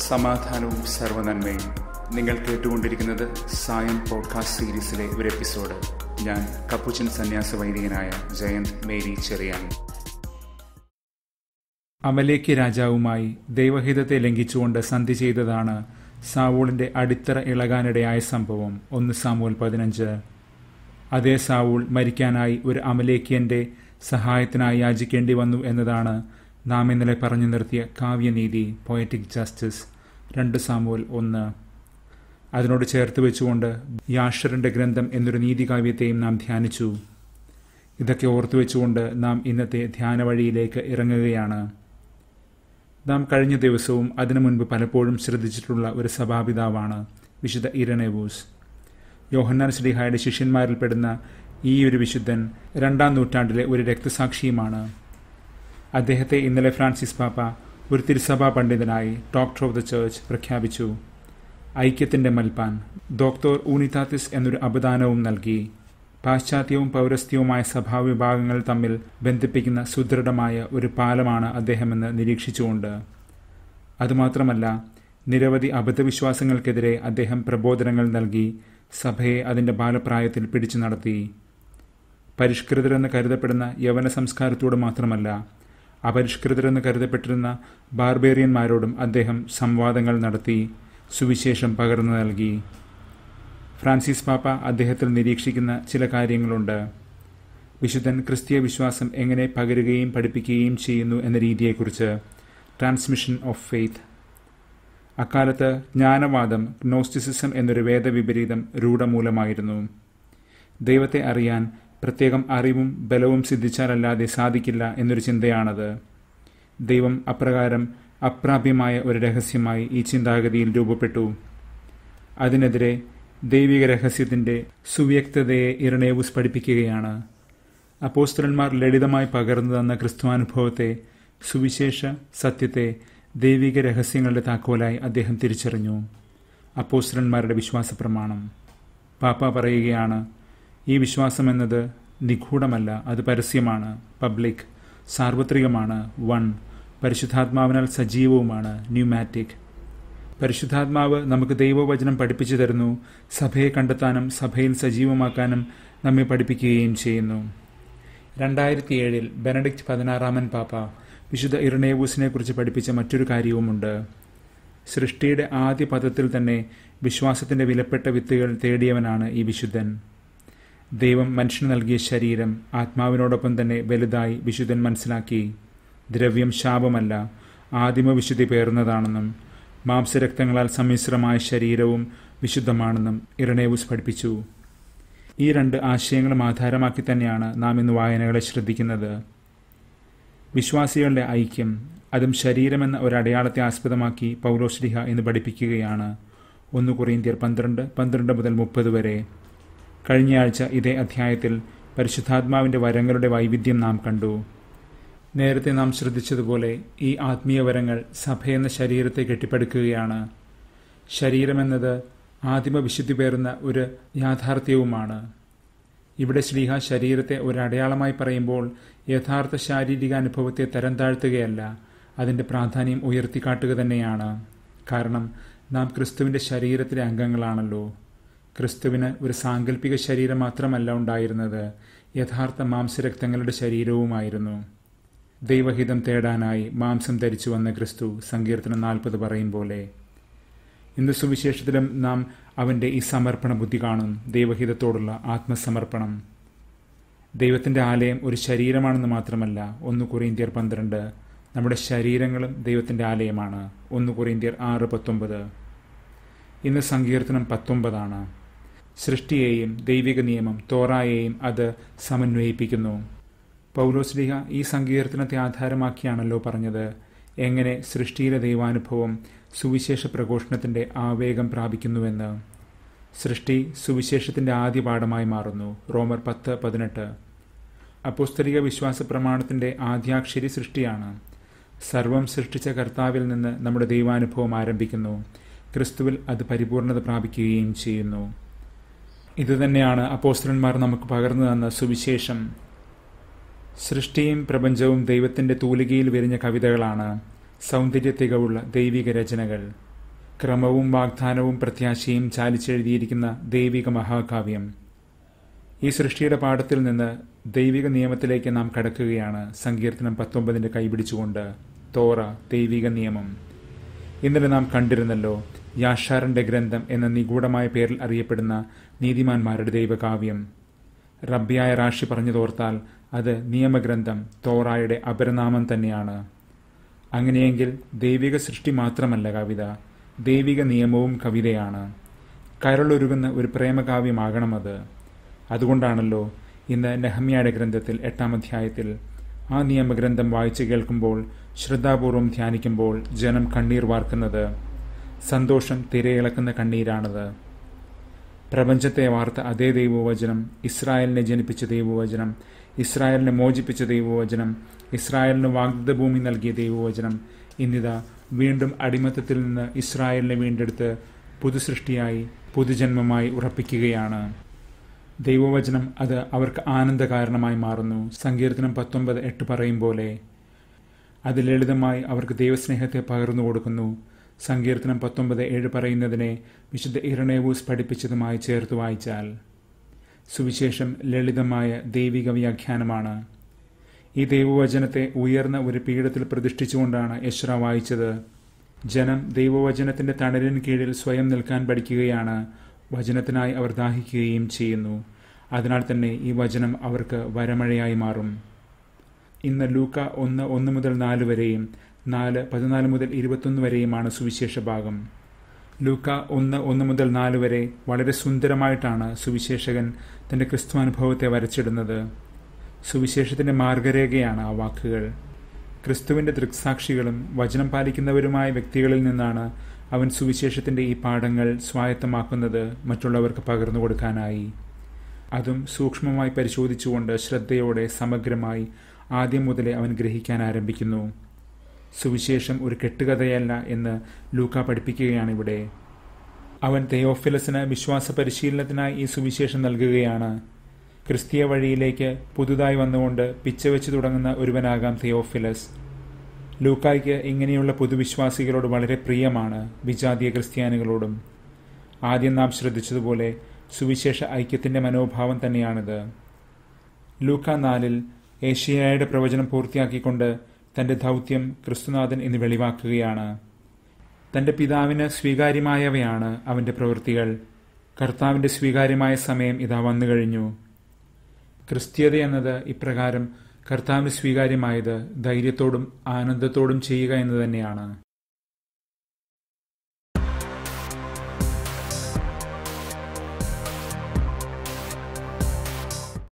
സമാധാനവും സർവനന്മയും നിങ്ങൾ കേട്ടുകൊണ്ടിരിക്കുന്നത് സായം പോഡ്കാസ്റ്റ് സീരീസിലെ ഒരു എപ്പിസോഡ് ഞാൻ കപ്പുച്ചൻ സന്യാസ വൈദികനായ ജയന്ത് മേരി ചെറിയാൻ അമലേക്ക് രാജാവുമായി ദൈവഹിതത്തെ ലംഘിച്ചുകൊണ്ട് സന്ധി ചെയ്തതാണ് സാവൂളിന്റെ അടിത്തറ ഇളകാനിടയായ സംഭവം ഒന്ന് സാമൂൽ പതിനഞ്ച് അതേ സാവൂൾ മരിക്കാനായി ഒരു അമലേക്കിയന്റെ സഹായത്തിനായി യാചിക്കേണ്ടി വന്നു എന്നതാണ് നാം ഇന്നലെ പറഞ്ഞു നിർത്തിയ കാവ്യനീതി പോയറ്റിക് ജസ്റ്റിസ് രണ്ട് സാമൂൽ ഒന്ന് അതിനോട് ചേർത്ത് വെച്ചുകൊണ്ട് യാഷറിന്റെ ഗ്രന്ഥം എന്നൊരു നീതികാവ്യത്തെയും നാം ധ്യാനിച്ചു ഇതൊക്കെ ഓർത്തു വെച്ചുകൊണ്ട് നാം ഇന്നത്തെ ധ്യാന വഴിയിലേക്ക് ഇറങ്ങുകയാണ് നാം കഴിഞ്ഞ ദിവസവും അതിനു മുൻപ് പലപ്പോഴും ശ്രദ്ധിച്ചിട്ടുള്ള ഒരു സഭാപിതാവാണ് വിശുദ്ധ ഇരണേവൂസ് യോഹന്നാൻ ശ്രീഹായുടെ ശിഷ്യന്മാരിൽപ്പെടുന്ന ഈ ഒരു വിശുദ്ധൻ രണ്ടാം നൂറ്റാണ്ടിലെ ഒരു രക്തസാക്ഷിയുമാണ് അദ്ദേഹത്തെ ഇന്നലെ ഫ്രാൻസിസ് പാപ്പ ഒരു തിരുസഭാ പണ്ഡിതനായി ഡോക്ടർ ഓഫ് ദ ചേർച്ച് പ്രഖ്യാപിച്ചു ഐക്യത്തിന്റെ മൽപ്പാൻ ഡോക്ടർ ഊണിതാത്തിസ് എന്നൊരു അപദാനവും നൽകി പാശ്ചാത്യവും പൗരസ്ത്യവുമായ സഭാവിഭാഗങ്ങൾ തമ്മിൽ ബന്ധിപ്പിക്കുന്ന സുദൃഢമായ ഒരു പാലമാണ് അദ്ദേഹമെന്ന് നിരീക്ഷിച്ചുകൊണ്ട് അതുമാത്രമല്ല നിരവധി അബദ്ധവിശ്വാസങ്ങൾക്കെതിരെ അദ്ദേഹം പ്രബോധനങ്ങൾ നൽകി സഭയെ അതിന്റെ ബാലപ്രായത്തിൽ പിടിച്ചു നടത്തി പരിഷ്കൃതരെന്ന് കരുതപ്പെടുന്ന യവന സംസ്കാരത്തോട് മാത്രമല്ല അപരിഷ്കൃതരെന്ന് കരുതപ്പെട്ടിരുന്ന ബാർബേറിയന്മാരോടും അദ്ദേഹം സംവാദങ്ങൾ നടത്തി സുവിശേഷം പകർന്നു നൽകി ഫ്രാൻസിസ് പാപ്പ അദ്ദേഹത്തിൽ നിരീക്ഷിക്കുന്ന ചില കാര്യങ്ങളുണ്ട് വിശുദ്ധൻ ക്രിസ്തീയ വിശ്വാസം എങ്ങനെ പകരുകയും പഠിപ്പിക്കുകയും ചെയ്യുന്നു എന്ന രീതിയെക്കുറിച്ച് ട്രാൻസ്മിഷൻ ഓഫ് ഫെയ്ത്ത് അക്കാലത്ത് ജ്ഞാനവാദം ഗ്നോസ്റ്റിസിസം എന്നൊരു വേദവിപരീതം രൂഢമൂലമായിരുന്നു ദൈവത്തെ അറിയാൻ പ്രത്യേകം അറിവും ബലവും സിദ്ധിച്ചാലല്ലാതെ സാധിക്കില്ല എന്നൊരു ചിന്തയാണത് ദൈവം അപ്രകാരം അപ്രാപ്യമായ ഒരു രഹസ്യമായി ഈ ചിന്താഗതിയിൽ രൂപപ്പെട്ടു അതിനെതിരെ ദൈവിക രഹസ്യത്തിന്റെ സുവ്യക്തതയെ ഇരണേവുസ് പഠിപ്പിക്കുകയാണ് അപ്പോസ്തലന്മാർ ലളിതമായി പകർന്നു തന്ന ക്രിസ്തുവാനുഭവത്തെ സുവിശേഷ സത്യത്തെ ദൈവിക രഹസ്യങ്ങളുടെ താക്കോലായി അദ്ദേഹം തിരിച്ചറിഞ്ഞു അപ്പോസ്തലന്മാരുടെ വിശ്വാസ പ്രമാണം പാപ്പ പറയുകയാണ് ഈ വിശ്വാസം എന്നത് നിഗൂഢമല്ല അത് പരസ്യമാണ് പബ്ലിക് സാർവത്രികമാണ് വൺ പരിശുദ്ധാത്മാവിനാൽ സജീവവുമാണ് ന്യൂമാറ്റിക് പരിശുദ്ധാത്മാവ് നമുക്ക് ദൈവവചനം പഠിപ്പിച്ചു തരുന്നു സഭയെ കണ്ടെത്താനും സഭയിൽ സജീവമാക്കാനും നമ്മെ പഠിപ്പിക്കുകയും ചെയ്യുന്നു രണ്ടായിരത്തി ഏഴിൽ ബെനഡിക്റ്റ് പതിനാറാമൻ പാപ്പ വിശുദ്ധ ഇർണേവൂസിനെ കുറിച്ച് പഠിപ്പിച്ച മറ്റൊരു കാര്യവുമുണ്ട് സൃഷ്ടിയുടെ ആദ്യ പദത്തിൽ തന്നെ വിശ്വാസത്തിന്റെ വിലപ്പെട്ട വിത്തുകൾ തേടിയവനാണ് ഈ വിശുദ്ധൻ ദൈവം മനുഷ്യന് നൽകിയ ശരീരം ആത്മാവിനോടൊപ്പം തന്നെ വലുതായി വിശുദ്ധൻ മനസ്സിലാക്കി ദ്രവ്യം ശാപമല്ല ആദിമ വിശുദ്ധി പേർന്നതാണെന്നും മാംസരക്തങ്ങളാൽ സമ്മിശ്രമായ ശരീരവും വിശുദ്ധമാണെന്നും ഇറണേവുസ് പഠിപ്പിച്ചു ഈ രണ്ട് ആശയങ്ങളും ആധാരമാക്കി തന്നെയാണ് നാം ഇന്ന് വായനകളെ ശ്രദ്ധിക്കുന്നത് വിശ്വാസികളുടെ ഐക്യം അതും ശരീരമെന്ന ഒരു അടയാളത്തെ ആസ്പദമാക്കി പൗലോശ്ലിഹ എന്ന് പഠിപ്പിക്കുകയാണ് ഒന്ന് കൊറിയന്ത്യർ പന്ത്രണ്ട് പന്ത്രണ്ട് മുതൽ മുപ്പത് വരെ കഴിഞ്ഞയാഴ്ച ഇതേ അധ്യായത്തിൽ പരിശുദ്ധാത്മാവിന്റെ വരങ്ങളുടെ വൈവിധ്യം നാം കണ്ടു നേരത്തെ നാം ശ്രദ്ധിച്ചതുപോലെ ഈ ആത്മീയ വരങ്ങൾ സഭയെന്ന ശരീരത്തെ കെട്ടിപ്പടുക്കുകയാണ് ശരീരമെന്നത് ആദിമ വിശുദ്ധി പേറുന്ന ഒരു യാഥാർത്ഥ്യവുമാണ് ഇവിടെ ശ്രീഹ ശരീരത്തെ ഒരു അടയാളമായി പറയുമ്പോൾ യഥാർത്ഥ ശാരീരിക അനുഭവത്തെ തരം താഴ്ത്തുകയല്ല അതിന്റെ പ്രാധാന്യം ഉയർത്തിക്കാട്ടുക തന്നെയാണ് കാരണം നാം ക്രിസ്തുവിന്റെ ശരീരത്തിലെ അംഗങ്ങളാണല്ലോ ക്രിസ്തുവിന് ഒരു സാങ്കല്പിക ശരീരം മാത്രമല്ല ഉണ്ടായിരുന്നത് യഥാർത്ഥ മാംസരക്തങ്ങളുടെ ശരീരവുമായിരുന്നു ദൈവഹിതം തേടാനായി മാംസം ധരിച്ചു വന്ന ക്രിസ്തു സങ്കീർത്തനം നാൽപ്പത് പറയും പോലെ ഇന്ന് സുവിശേഷത്തിലും നാം അവന്റെ ഈ സമർപ്പണ ബുദ്ധി കാണും ദൈവഹിതത്തോടുള്ള ആത്മസമർപ്പണം ദൈവത്തിന്റെ ആലയം ഒരു ശരീരമാണെന്ന് മാത്രമല്ല ഒന്ന് കുറിന്ത്യർ പന്ത്രണ്ട് നമ്മുടെ ശരീരങ്ങളും ദൈവത്തിന്റെ ആലയമാണ് ഒന്ന് കുറിന്ത്യർ ആറ് പത്തൊമ്പത് ഇന്ന് സങ്കീർത്തനം പത്തൊമ്പതാണ് സൃഷ്ടിയെയും ദൈവിക നിയമം തോറായെയും അത് സമന്വയിപ്പിക്കുന്നു പൗലോസ്ലിഹ ഈ സങ്കീർത്തനത്തെ ആധാരമാക്കിയാണല്ലോ പറഞ്ഞത് എങ്ങനെ സൃഷ്ടിയിലെ ദൈവാനുഭവം സുവിശേഷ പ്രഘോഷണത്തിന്റെ ആവേഗം പ്രാപിക്കുന്നുവെന്ന് സൃഷ്ടി സുവിശേഷത്തിന്റെ ആദ്യ പാഠമായി മാറുന്നു റോമർ പത്ത് പതിനെട്ട് അപ്പോസ്തലിക വിശ്വാസ പ്രമാണത്തിന്റെ ആദ്യാക്ഷരി സൃഷ്ടിയാണ് സർവം സൃഷ്ടിച്ച കർത്താവിൽ നിന്ന് നമ്മുടെ ദൈവാനുഭവം ആരംഭിക്കുന്നു ക്രിസ്തുവിൽ അത് പരിപൂർണത പ്രാപിക്കുകയും ചെയ്യുന്നു ഇതുതന്നെയാണ് അപ്പോസ്തലന്മാർ നമുക്ക് പകർന്നു തന്ന സുവിശേഷം സൃഷ്ടിയും പ്രപഞ്ചവും ദൈവത്തിന്റെ തൂലികയിൽ വിരിഞ്ഞ കവിതകളാണ് സൗന്ദര്യ തികവുള്ള ദൈവിക രചനകൾ ക്രമവും വാഗ്ദാനവും പ്രത്യാശയും ചാലിച്ചെഴുതിയിരിക്കുന്ന ദൈവിക മഹാകാവ്യം ഈ സൃഷ്ടിയുടെ പാഠത്തിൽ നിന്ന് ദൈവിക നിയമത്തിലേക്ക് നാം കടക്കുകയാണ് സങ്കീർത്തനം പത്തൊമ്പതിന്റെ കൈപിടിച്ചുകൊണ്ട് തോറ ദൈവിക നിയമം ഇന്നലെ നാം കണ്ടിരുന്നല്ലോ യാഷാറിന്റെ ഗ്രന്ഥം എന്ന നിഗൂഢമായ പേരിൽ അറിയപ്പെടുന്ന നീതിമാന്മാരുടെ ദൈവകാവ്യം റബ്ബിയായ റാഷി പറഞ്ഞു തോർത്താൽ അത് നിയമഗ്രന്ഥം തോറായുടെ അപരനാമം തന്നെയാണ് അങ്ങനെയെങ്കിൽ ദൈവിക സൃഷ്ടി മാത്രമല്ല കവിത ദൈവിക നിയമവും കവിതയാണ് കരളൊരുകുന്ന ഒരു പ്രേമകാവ്യമാകണം അത് അതുകൊണ്ടാണല്ലോ ഇന്ന് നെഹമ്യയുടെ ഗ്രന്ഥത്തിൽ എട്ടാം അധ്യായത്തിൽ ആ നിയമഗ്രന്ഥം വായിച്ചു കേൾക്കുമ്പോൾ ശ്രദ്ധാപൂർവം ധ്യാനിക്കുമ്പോൾ ജനം കണ്ണീർ വാർക്കുന്നത് സന്തോഷം തിരയിളക്കുന്ന കണ്ണീരാണത് പ്രപഞ്ചത്തെ വാർത്ത അതേ ദൈവവചനം ഇസ്രായേലിനെ ജനിപ്പിച്ച ദൈവവചനം ഇസ്രായേലിനെ മോചിപ്പിച്ച ദൈവവചനം ഇസ്രായേലിന് വാഗ്ദത്ത ഭൂമി നൽകിയ ദൈവവചനം ഇന്നിതാ വീണ്ടും അടിമത്തത്തിൽ നിന്ന് ഇസ്രായേലിനെ വീണ്ടെടുത്ത് പുതുസൃഷ്ടിയായി പുതുജന്മമായി ഉറപ്പിക്കുകയാണ് ദൈവവചനം അത് അവർക്ക് ആനന്ദ കാരണമായി മാറുന്നു സങ്കീർത്തനം പത്തൊമ്പത് എട്ട് പറയും പോലെ അത് ലളിതമായി അവർക്ക് ദൈവസ്നേഹത്തെ പകർന്നു കൊടുക്കുന്നു സങ്കീർത്തനം പത്തൊമ്പത് ഏഴ് പറയുന്നതിനെ വിശുദ്ധ ഇരണേവൂസ് പഠിപ്പിച്ചതുമായി ചേർത്ത് വായിച്ചാൽ സുവിശേഷം ലളിതമായ ദൈവിക വ്യാഖ്യാനമാണ് ഈ ദൈവവചനത്തെ ഉയർന്ന ഒരു പീഠത്തിൽ പ്രതിഷ്ഠിച്ചുകൊണ്ടാണ് യശ്ര വായിച്ചത് ജനം ദൈവവചനത്തിന്റെ തണലിന് കീഴിൽ സ്വയം നിൽക്കാൻ പഠിക്കുകയാണ് വചനത്തിനായി അവർ ദാഹിക്കുകയും ചെയ്യുന്നു അതിനാൽ തന്നെ ഈ വചനം അവർക്ക് വരമഴയായി മാറും ഇന്ന് ലൂക്ക ഒന്ന് ഒന്ന് മുതൽ നാല് വരെയും നാല് പതിനാല് മുതൽ ഇരുപത്തൊന്ന് വരെയുമാണ് സുവിശേഷ ഭാഗം ലൂക്ക ഒന്ന് ഒന്ന് മുതൽ നാല് വരെ വളരെ സുന്ദരമായിട്ടാണ് സുവിശേഷകൻ തന്റെ ക്രിസ്തുവാനുഭവത്തെ വരച്ചിടുന്നത് സുവിശേഷത്തിന്റെ മാർഗരേഖയാണ് ആ വാക്കുകൾ ക്രിസ്തുവിന്റെ ദൃക്സാക്ഷികളും വചനം പാലിക്കുന്നവരുമായ വ്യക്തികളിൽ നിന്നാണ് അവൻ സുവിശേഷത്തിന്റെ ഈ പാഠങ്ങൾ സ്വായത്തമാക്കുന്നത് മറ്റുള്ളവർക്ക് പകർന്നു കൊടുക്കാനായി അതും സൂക്ഷ്മമായി പരിശോധിച്ചുകൊണ്ട് ശ്രദ്ധയോടെ സമഗ്രമായി ആദ്യം മുതലേ അവൻ ഗ്രഹിക്കാൻ ആരംഭിക്കുന്നു സുവിശേഷം ഒരു കെട്ടുകഥയല്ല എന്ന് ലൂക്ക പഠിപ്പിക്കുകയാണ് ഇവിടെ അവൻ തെയോഫിലസിന് വിശ്വാസ പരിശീലനത്തിനായി ഈ സുവിശേഷം നൽകുകയാണ് ക്രിസ്തീയ വഴിയിലേക്ക് പുതുതായി വന്നുകൊണ്ട് പിച്ചവെച്ച് തുടങ്ങുന്ന ഒരുവനാകാം തെയോഫിലസ് ലൂക്കായ്ക്ക് ഇങ്ങനെയുള്ള പുതുവിശ്വാസികളോട് വളരെ പ്രിയമാണ് വിജാതീയ ക്രിസ്ത്യാനികളോടും ആദ്യം നാം ശ്രദ്ധിച്ചതുപോലെ സുവിശേഷ ഐക്യത്തിന്റെ മനോഭാവം തന്നെയാണിത് ലൂക്ക നാലിൽ ഏഷ്യയുടെ പ്രവചനം പൂർത്തിയാക്കിക്കൊണ്ട് തന്റെ ദൗത്യം ക്രിസ്തുനാഥൻ എന്ന് വെളിവാക്കുകയാണ് തന്റെ പിതാവിന് സ്വീകാര്യമായവയാണ് അവന്റെ പ്രവൃത്തികൾ കർത്താവിന്റെ സ്വീകാര്യമായ സമയം ഇതാ വന്നു കഴിഞ്ഞു ക്രിസ്ത്യത എന്നത് ഇപ്രകാരം കർത്താവിന് സ്വീകാര്യമായത് ധൈര്യത്തോടും ആനന്ദത്തോടും ചെയ്യുക എന്ന് തന്നെയാണ്